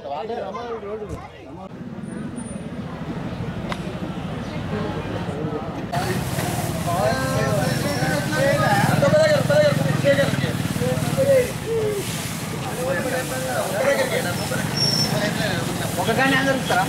ఒకగానే అందరు ఇస్తారా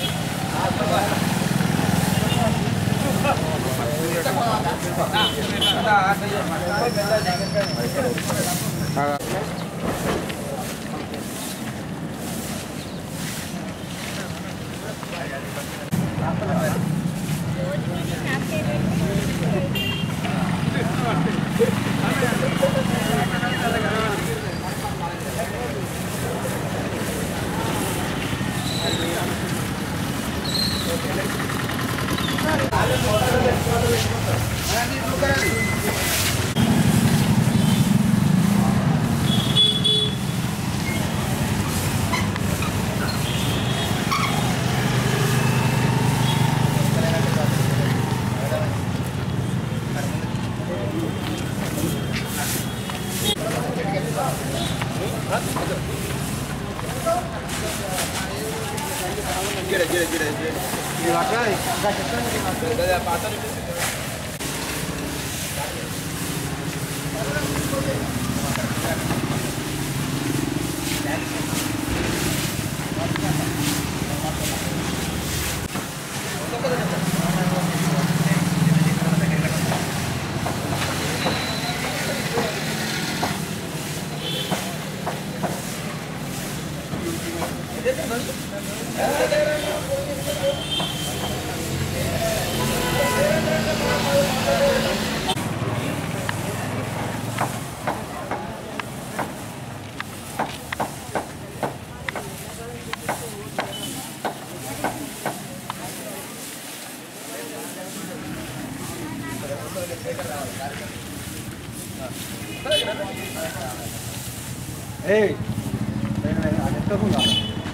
ఏయ్ అది ఎక్కకుండా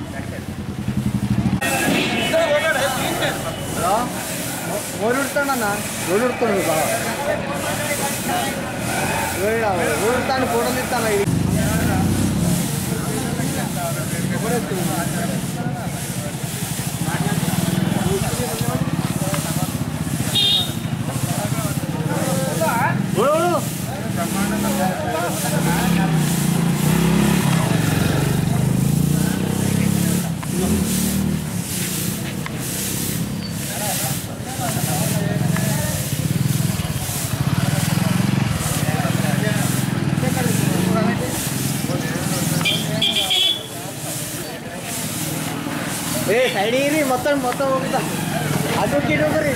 ఊరుడుతాడన్నా ఊరుడుతాడు బాగా ఊరుతాను ఫోటోలు తీస్తాను ఏ సైడ్ ఇది మొత్తం మొత్తం ఊపుతా అటు ఇటు ఊపిరి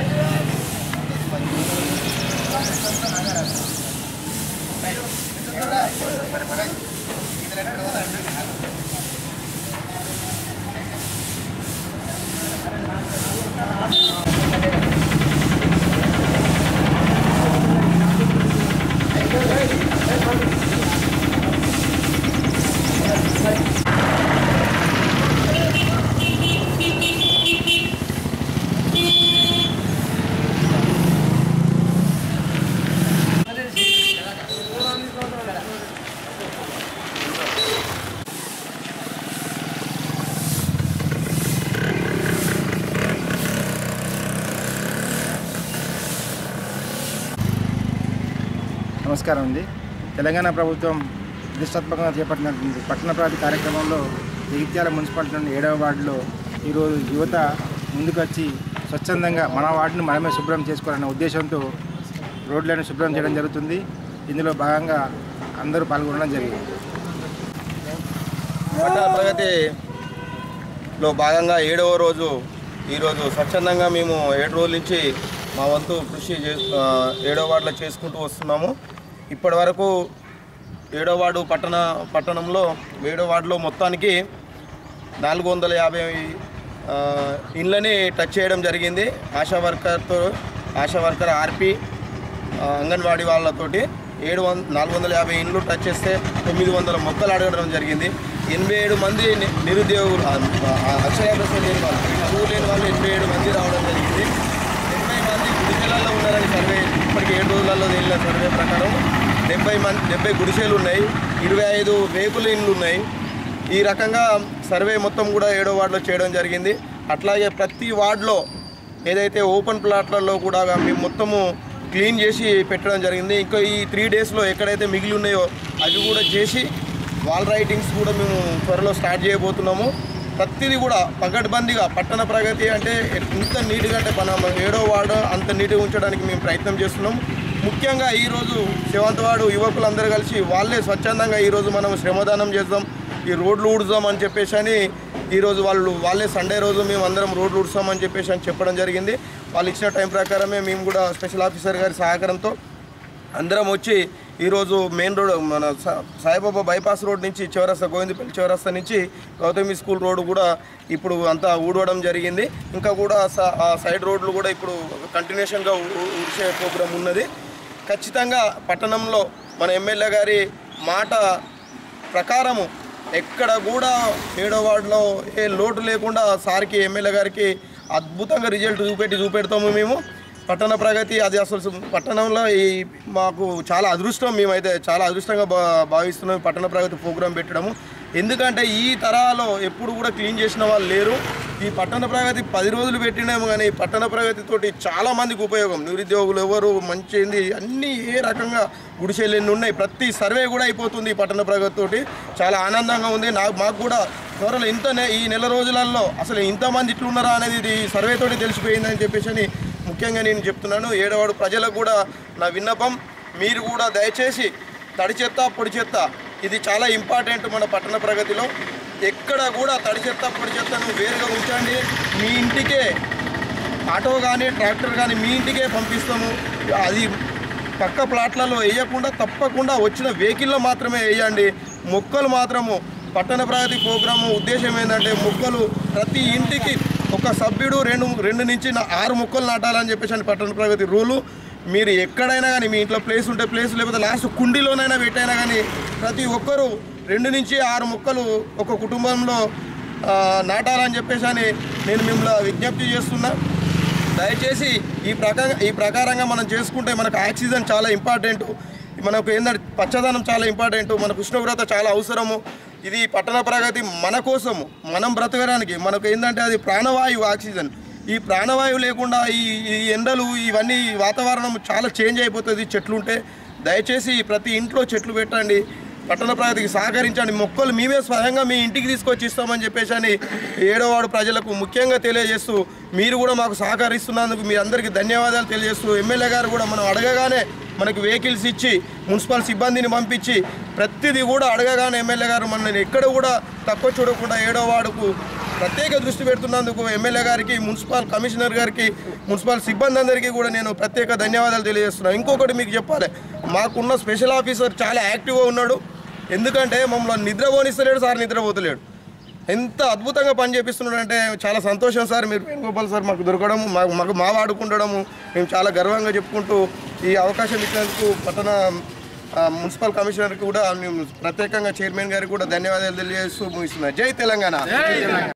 నమస్కారం అండి తెలంగాణ ప్రభుత్వం ప్రతిష్టాత్మకంగా చేపట్టినటువంటి పట్టణ ప్రాంతి కార్యక్రమంలో జగిత్యాల మున్సిపాలిటీలోని ఏడవ వార్డులో ఈరోజు యువత ముందుకొచ్చి స్వచ్ఛందంగా మన వార్డును మనమే శుభ్రం చేసుకోవాలనే ఉద్దేశంతో రోడ్లను శుభ్రం చేయడం జరుగుతుంది ఇందులో భాగంగా అందరూ పాల్గొనడం జరిగింది పట్టణ ప్రగతిలో భాగంగా ఏడవ రోజు ఈరోజు స్వచ్ఛందంగా మేము ఏడు రోజుల నుంచి మా వంతు కృషి చే ఆ, ఏడవ వార్డులో చేసుకుంటూ వస్తున్నాము ఇప్పటి వరకు ఏడవ వార్డు పట్టణ పట్టణంలో ఏడవ వార్డులో మొత్తానికి నాలుగు వందల యాభై ఆ, ఇండ్లని టచ్ చేయడం జరిగింది ఆశా వర్కర్తో ఆశా వర్కర్ ఆర్పి ఆ, అంగన్వాడీ వాళ్ళతోటి ఏడు వంద నాలుగు వందల యాభై ఇండ్లు టచ్ చేస్తే తొమ్మిది వందల మొక్కలు అడగడం జరిగింది ఎనభై ఏడు మంది ని- నిరుద్యోగులు ఆ, ఆ, అక్షరాభ్యాసం లేని వాళ్ళు చదువు లేని వాళ్ళు ఎనభై ఏడు మంది రావడం జరిగింది డెబ్బై మంది గుడిసెలలో ఉన్నారని సర్వే ఇప్పటికి ఏడు రోజులలో వెళ్ళిన సర్వే ప్రకారం డెబ్బై మంది డెబ్బై గుడిసెలు ఉన్నాయి ఇరవై ఐదు రేకుల ఇండ్లు ఉన్నాయి ఈ రకంగా సర్వే మొత్తం కూడా ఏడో వార్డులో చేయడం జరిగింది అట్లాగే ప్రతి వార్డులో ఏదైతే ఓపెన్ ప్లాట్లలో కూడా మేము మొత్తము క్లీన్ చేసి పెట్టడం జరిగింది ఇంకా ఈ త్రీ డేస్లో ఎక్కడైతే మిగిలి ఉన్నాయో అవి కూడా చేసి వాల్ రైటింగ్స్ కూడా మేము త్వరలో స్టార్ట్ చేయబోతున్నాము ప్రతిదీ కూడా పకడ్బందీగా పట్టణ ప్రగతి అంటే ఎంత నీట్గా అంటే మన ఏడో వార్డు అంత నీట్గా ఉంచడానికి మేము ప్రయత్నం చేస్తున్నాం ముఖ్యంగా ఈరోజు శివంతవాడు యువకులందరూ కలిసి వాళ్ళే స్వచ్ఛందంగా ఈరోజు మనం శ్రమదానం చేద్దాం ఈ రోడ్లు ఊడుదాం అని చెప్పేసి అని ఈరోజు వాళ్ళు వాళ్ళే సండే రోజు మేము అందరం రోడ్లు ఊడుస్తాం అని చెప్పేసి అని చెప్పడం జరిగింది వాళ్ళు ఇచ్చిన టైం ప్రకారమే మేము కూడా స్పెషల్ ఆఫీసర్ గారి సహకారంతో అందరం వచ్చి ఈరోజు మెయిన్ రోడ్ మన సా- సాయిబాబా బైపాస్ రోడ్ నుంచి చౌరస్తా గోవిందపల్లి చౌరస్తా నుంచి గౌతమి స్కూల్ రోడ్ కూడా ఇప్పుడు అంతా ఊడవడం జరిగింది ఇంకా కూడా స- ఆ సైడ్ రోడ్లు కూడా ఇప్పుడు కంటిన్యూషన్గా ఊడ్చే ప్రోగ్రాం ఉన్నది ఖచ్చితంగా పట్టణంలో మన ఎమ్మెల్యే గారి మాట ప్రకారము ఎక్కడ కూడా ఏడో వార్డులో ఏ లోటు లేకుండా సార్కి ఎమ్మెల్యే గారికి అద్భుతంగా రిజల్ట్ చూపెట్టి చూపెడతాము మేము పట్టణ ప్రగతి అది అసలు సు- పట్టణంలో ఈ మాకు చాలా అదృష్టం మేమైతే చాలా అదృష్టంగా భా భావిస్తున్నాం ఈ పట్టణ ప్రగతి ప్రోగ్రాం పెట్టడము ఎందుకంటే ఈ తరాలో ఎప్పుడు కూడా క్లీన్ చేసిన వాళ్ళు లేరు ఈ పట్టణ ప్రగతి పది రోజులు పెట్టినాము కానీ ఈ పట్టణ ప్రగతితోటి చాలా మందికి ఉపయోగం నిరుద్యోగులు ఎవరు మంచిది అన్నీ ఏ రకంగా గుడిసెలు ఎన్ని ఉన్నాయి ప్రతి సర్వే కూడా అయిపోతుంది ఈ పట్టణ ప్రగతితోటి చాలా ఆనందంగా ఉంది నాకు మాకు కూడా త్వరలో ఇంత నె- ఈ నెల రోజులలో అసలు ఇంతమంది ఇట్లున్నారా అనేది ఇది సర్వేతోటి తెలిసిపోయిందని చెప్పేసి అని ముఖ్యంగా నేను చెప్తున్నాను ఏడవాడు ప్రజలకు కూడా నా విన్నపం మీరు కూడా దయచేసి తడి చెత్త పొడి చెత్త ఇది చాలా ఇంపార్టెంట్ మన పట్టణ ప్రగతిలో ఎక్కడ కూడా తడి చెత్త పొడి చెత్తను వేరుగా ఉంచండి మీ ఇంటికే ఆటో కానీ ట్రాక్టర్ కానీ మీ ఇంటికే పంపిస్తాము అది పక్క ప్లాట్లలో వేయకుండా తప్పకుండా వచ్చిన వెహికల్లో మాత్రమే వేయండి మొక్కలు మాత్రము పట్టణ ప్రగతి ప్రోగ్రాము ఉద్దేశం ఏంటంటే మొక్కలు ప్రతి ఇంటికి ఒక సభ్యుడు రెండు రెండు నుంచి నా- ఆరు మొక్కలు నాటాలని చెప్పేసి అని పట్టణ ప్రగతి రూలు మీరు ఎక్కడైనా కానీ మీ ఇంట్లో ప్లేస్ ఉంటే ప్లేస్ లేకపోతే లాస్ట్ కుండీలోనైనా పెట్టైనా కానీ ప్రతి ఒక్కరూ రెండు నుంచి ఆరు మొక్కలు ఒక కుటుంబంలో ఆ, నాటాలని చెప్పేసి అని నేను మిమ్మల్ని విజ్ఞప్తి చేస్తున్నా దయచేసి ఈ ప్రకారం ఈ ప్రకారంగా మనం చేసుకుంటే మనకు ఆక్సిజన్ చాలా ఇంపార్టెంట్ మనకు ఏంటంటే పచ్చదనం చాలా ఇంపార్టెంట్ మనకు ఉష్ణోగ్రత చాలా అవసరము ఇది పట్టణ ప్రగతి మన కోసము మనం బ్రతకడానికి మనకు ఏంటంటే అది ప్రాణవాయువు ఆక్సిజన్ ఈ ప్రాణవాయువు లేకుండా ఈ ఈ ఎండలు ఇవన్నీ వాతావరణం చాలా చేంజ్ అయిపోతుంది చెట్లుంటే దయచేసి ప్రతి ఇంట్లో చెట్లు పెట్టండి పట్టణ ప్రగతికి సహకరించండి మొక్కలు మేమే స్వయంగా మీ ఇంటికి తీసుకొచ్చి ఇస్తామని చెప్పేసి అని ఏడోవాడు ప్రజలకు ముఖ్యంగా తెలియజేస్తూ మీరు కూడా మాకు సహకరిస్తున్నందుకు మీ అందరికీ ధన్యవాదాలు తెలియజేస్తూ ఎమ్మెల్యే గారు కూడా మనం అడగగానే మనకి వెహికల్స్ ఇచ్చి మున్సిపల్ సిబ్బందిని పంపించి ప్రతిదీ కూడా అడగగానే ఎమ్మెల్యే గారు మనల్ని ఎక్కడ కూడా తక్కువ చూడకుండా ఏడో వార్డుకు ప్రత్యేక దృష్టి పెడుతున్నందుకు ఎమ్మెల్యే గారికి మున్సిపల్ కమిషనర్ గారికి మున్సిపల్ సిబ్బంది అందరికీ కూడా నేను ప్రత్యేక ధన్యవాదాలు తెలియజేస్తున్నాను ఇంకొకటి మీకు చెప్పాలి మాకున్న స్పెషల్ ఆఫీసర్ చాలా యాక్టివ్గా ఉన్నాడు ఎందుకంటే మమ్మల్ని నిద్రపోనిస్తలేడు సార్ నిద్రపోతలేడు ఎంత అద్భుతంగా పని చేపిస్తున్నాడు అంటే చాలా సంతోషం సార్ మీరు వేణుగోపాల్ సార్ మాకు దొరకడం మాకు మాకు మా వాడుకుండడము మేము చాలా గర్వంగా చెప్పుకుంటూ ఈ అవకాశం ఇచ్చినందుకు పట్టణ ఆ, మున్సిపల్ కమిషనర్కి కూడా మేము ప్రత్యేకంగా చైర్మన్ గారికి కూడా ధన్యవాదాలు తెలియజేస్తూ ముగిస్తున్నా జై తెలంగాణ